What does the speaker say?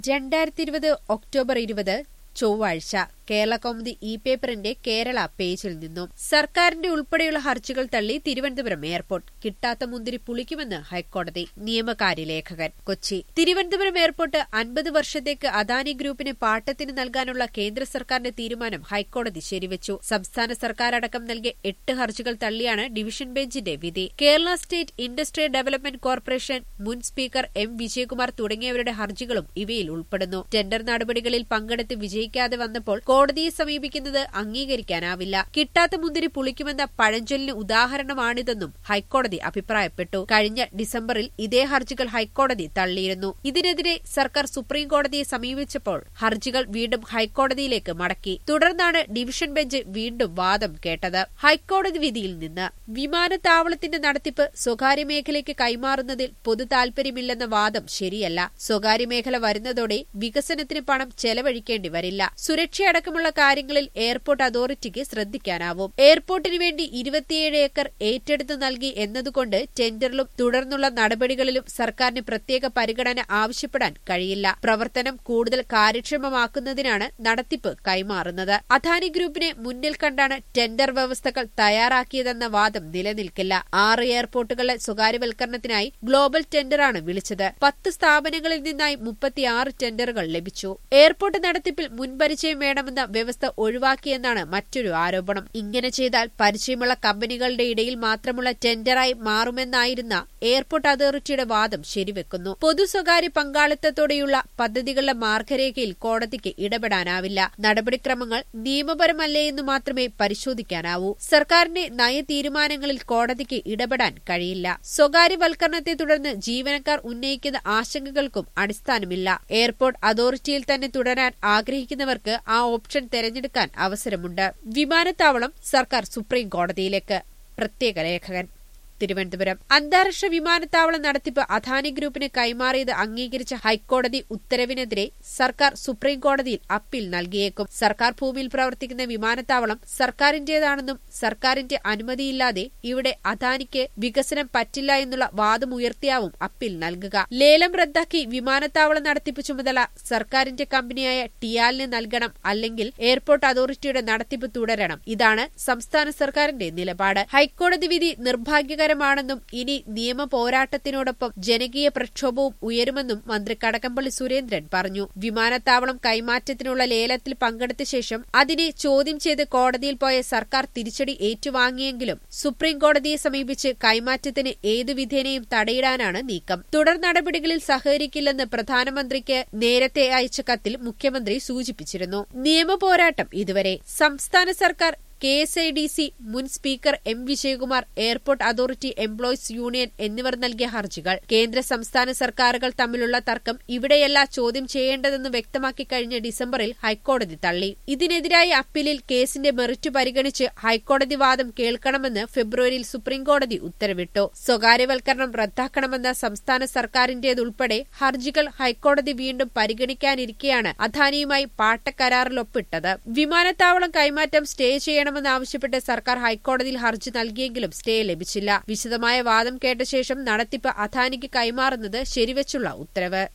രണ്ടായിരത്തി ഇരുപത് ഒക്ടോബർ ഇരുപത് ചൊവ്വാഴ്ച കേരള കൗമുദി ഇ പേപ്പറിന്റെ കേരള പേജിൽ നിന്നും സർക്കാരിന്റെ ഉൾപ്പെടെയുള്ള ഹർജികൾ തള്ളി തിരുവനന്തപുരം എയർപോർട്ട് കിട്ടാത്ത മുന്തിരി പുളിക്കുമെന്ന് ഹൈക്കോടതി നിയമകാര്യ ലേഖകൻ കൊച്ചി തിരുവനന്തപുരം എയർപോർട്ട് അൻപത് വർഷത്തേക്ക് അദാനി ഗ്രൂപ്പിന് പാട്ടത്തിന് നൽകാനുള്ള കേന്ദ്ര സർക്കാരിന്റെ തീരുമാനം ഹൈക്കോടതി ശരിവച്ചു സംസ്ഥാന സർക്കാർ അടക്കം നൽകിയ എട്ട് ഹർജികൾ തള്ളിയാണ് ഡിവിഷൻ ബെഞ്ചിന്റെ വിധി Kerala state industrial development corporation മുൻ സ്പീക്കർ എം വിജയകുമാർ തുടങ്ങിയവരുടെ ഹർജികളും ഇവയിൽ ഉൾപ്പെടുന്നു ടെൻഡർ നടപടികളിൽ പങ്കെടുത്ത് വിജയിക്കാതെ വന്നപ്പോൾ കോടതിയെ സമീപിക്കുന്നത് അംഗീകരിക്കാനാവില്ല കിട്ടാത്ത മുന്തിരി പുളിക്കുമെന്ന പഴഞ്ചൊല്ലിന് ഉദാഹരണമാണിതെന്നും ഹൈക്കോടതി അഭിപ്രായപ്പെട്ടു കഴിഞ്ഞ ഡിസംബറിൽ ഇതേ ഹർജികൾ ഹൈക്കോടതി തള്ളിയിരുന്നു ഇതിനെതിരെ സർക്കാർ സുപ്രീം കോടതിയെ സമീപിച്ചപ്പോൾ ഹർജികൾ വീണ്ടും ഹൈക്കോടതിയിലേക്ക് മടക്കി തുടർന്നാണ് ഡിവിഷൻ ബെഞ്ച് വീണ്ടും വാദം കേട്ടത് ഹൈക്കോടതി വിധിയിൽ നിന്ന് വിമാനത്താവളത്തിന്റെ നടത്തിപ്പ് സ്വകാര്യ മേഖലയ്ക്ക് കൈമാറുന്നതിൽ പൊതു താൽപര്യമില്ലെന്ന വാദം ശരിയല്ല സ്വകാര്യ മേഖല വരുന്നതോടെ വികസനത്തിന് പണം ചെലവഴിക്കേണ്ടി വരില്ല സുരക്ഷയടക്കമുള്ള കാര്യങ്ങളിൽ എയർപോർട്ട് അതോറിറ്റിക്ക് ശ്രദ്ധിക്കാനാവും എയർപോർട്ടിനു വേണ്ടി ഇരുപത്തിയേഴ് ഏക്കർ ഏറ്റെടുത്തു നൽകി എന്നതുകൊണ്ട് ടെൻഡറിലും തുടർന്നുള്ള നടപടികളിലും സർക്കാരിന് പ്രത്യേക പരിഗണന ആവശ്യപ്പെടാൻ കഴിയില്ല പ്രവർത്തനം കൂടുതൽ കാര്യക്ഷമമാക്കുന്നതിനാണ് നടത്തിപ്പ് കൈമാറുന്നത് അദാനി ഗ്രൂപ്പിനെ മുന്നിൽ കണ്ടാണ് ടെൻഡർ വ്യവസ്ഥകൾ തയ്യാറാക്കിയതെന്ന വാദം നിലനിൽക്കില്ല ആറ് എയർപോർട്ടുകളുടെ സ്വകാര്യവൽക്കരണത്തിനായി ഗ്ലോബൽ ടെൻഡറാണ് വിളിച്ചത് പത്ത് സ്ഥാപനങ്ങളിൽ നിന്നായി മുപ്പത്തിയാറ് ടെൻഡറുകൾ ലഭിച്ചു എയർപോർട്ട് നടത്തിപ്പിൽ മുൻപരിചയം വേണമെന്ന വ്യവസ്ഥ ഒഴിവാക്കിയെന്നാണ് മറ്റൊരു ആരോപണം ഇങ്ങനെ ചെയ്താൽ പരിചയമുള്ള കമ്പനികളുടെ ഇടയിൽ മാത്രമുള്ള ടെൻഡറായി മാറുമെന്നായിരുന്ന എയർപോർട്ട് അതോറിറ്റിയുടെ വാദം ശരിവെക്കുന്നു പൊതു സ്വകാര്യ പങ്കാളിത്തത്തോടെയുള്ള പദ്ധതികളുടെ മാർഗരേഖയിൽ കോടതിക്ക് ഇടപെടാനാവില്ല നടപടിക്രമങ്ങൾ നിയമപരമല്ലേ എന്ന് മാത്രമേ പരിശോധിക്കാനാവൂ സർക്കാരിന്റെ നയ തീരുമാനങ്ങളിൽ കോടതിക്ക് ഇടപെടാൻ കഴിയില്ല സ്വകാര്യവൽക്കരണത്തെ തുടർന്ന് ജീവനക്കാർ ഉന്നയിക്കുന്ന ആശങ്കകൾക്കും അടിസ്ഥാനമില്ല എയർപോർട്ട് അതോറിറ്റിയിൽ തന്നെ തുടരാൻ ആഗ്രഹിക്കുന്നവർക്ക് ആ ഓപ്ഷൻ തെരഞ്ഞെടുക്കാൻ അവസരമുണ്ട് വിമാനത്താവളം സർക്കാർ സുപ്രീം കോടതിയിലേക്ക് പ്രത്യേക ലേഖകൻ തിരുവനന്തപുരം അന്താരാഷ്ട്ര വിമാനത്താവള നടത്തിപ്പ് അദാനി ഗ്രൂപ്പിന് കൈമാറിയത് അംഗീകരിച്ച ഹൈക്കോടതി ഉത്തരവിനെതിരെ സർക്കാർ സുപ്രീം കോടതിയിൽ അപ്പീൽ നൽകിയേക്കും സർക്കാർ ഭൂമിയിൽ പ്രവർത്തിക്കുന്ന വിമാനത്താവളം സർക്കാരിന്റേതാണെന്നും സർക്കാരിന്റെ അനുമതിയില്ലാതെ ഇവിടെ അദാനിക്ക് വികസനം പറ്റില്ല എന്നുള്ള വാദമുയർത്തിയാവും അപ്പീൽ നൽകുക ലേലം റദ്ദാക്കി വിമാനത്താവള നടത്തിപ്പ് ചുമതല സർക്കാരിന്റെ കമ്പനിയായ ടിയാലിന് നൽകണം അല്ലെങ്കിൽ എയർപോർട്ട് അതോറിറ്റിയുടെ നടത്തിപ്പ് തുടരണം ഇതാണ് സംസ്ഥാന സർക്കാരിന്റെ നിലപാട് ഹൈക്കോടതി വിധി നിർഭാഗ്യകര ഗുരുതരമാണെന്നും ഇനി നിയമ പോരാട്ടത്തിനോടൊപ്പം ജനകീയ പ്രക്ഷോഭവും ഉയരുമെന്നും മന്ത്രി കടകംപള്ളി സുരേന്ദ്രൻ പറഞ്ഞു വിമാനത്താവളം കൈമാറ്റത്തിനുള്ള ലേലത്തിൽ പങ്കെടുത്ത ശേഷം അതിനെ ചോദ്യം ചെയ്ത് കോടതിയിൽ പോയ സർക്കാർ തിരിച്ചടി ഏറ്റുവാങ്ങിയെങ്കിലും സുപ്രീം കോടതിയെ സമീപിച്ച് കൈമാറ്റത്തിന് ഏതു വിധേനയും തടയിടാനാണ് നീക്കം തുടർ നടപടികളിൽ സഹകരിക്കില്ലെന്ന് പ്രധാനമന്ത്രിക്ക് നേരത്തെ അയച്ച കത്തിൽ മുഖ്യമന്ത്രി സൂചിപ്പിച്ചിരുന്നു നിയമ പോരാട്ടം ഇതുവരെ സംസ്ഥാന സർക്കാർ K S I D C മുൻ speaker M Vijayakumar airport authority employees union എന്നിവർ നൽകിയ ഹർജികൾ കേന്ദ്ര സംസ്ഥാന സർക്കാരുകൾ തമ്മിലുള്ള തർക്കം ഇവിടെയല്ല ചോദ്യം ചെയ്യേണ്ടതെന്ന് വ്യക്തമാക്കി കഴിഞ്ഞ ഡിസംബറിൽ ഹൈക്കോടതി തള്ളി ഇതിനെതിരായ അപ്പീലിൽ കേസിന്റെ മെറിറ്റ് പരിഗണിച്ച് ഹൈക്കോടതി വാദം കേൾക്കണമെന്ന് ഫെബ്രുവരിയിൽ സുപ്രീംകോടതി ഉത്തരവിട്ടു സ്വകാര്യവൽക്കരണം റദ്ദാക്കണമെന്ന സംസ്ഥാന സർക്കാരിന്റേതുൾപ്പെടെ ഹർജികൾ ഹൈക്കോടതി വീണ്ടും പരിഗണിക്കാനിരിക്കെയാണ് അദാനിയുമായി പാട്ടക്കരാറിലൊപ്പിട്ടത് വിമാനത്താവളം കൈമാറ്റം സ്റ്റേ ചെയ്യണം ചെയ്യണമെന്നാവശ്യപ്പെട്ട് സർക്കാർ ഹൈക്കോടതിയിൽ ഹർജി നൽകിയെങ്കിലും സ്റ്റേ ലഭിച്ചില്ല വിശദമായ വാദം കേട്ട ശേഷം നടത്തിപ്പ് അദാനിക്ക് കൈമാറുന്നത് ശരിവച്ചുള്ള ഉത്തരവ്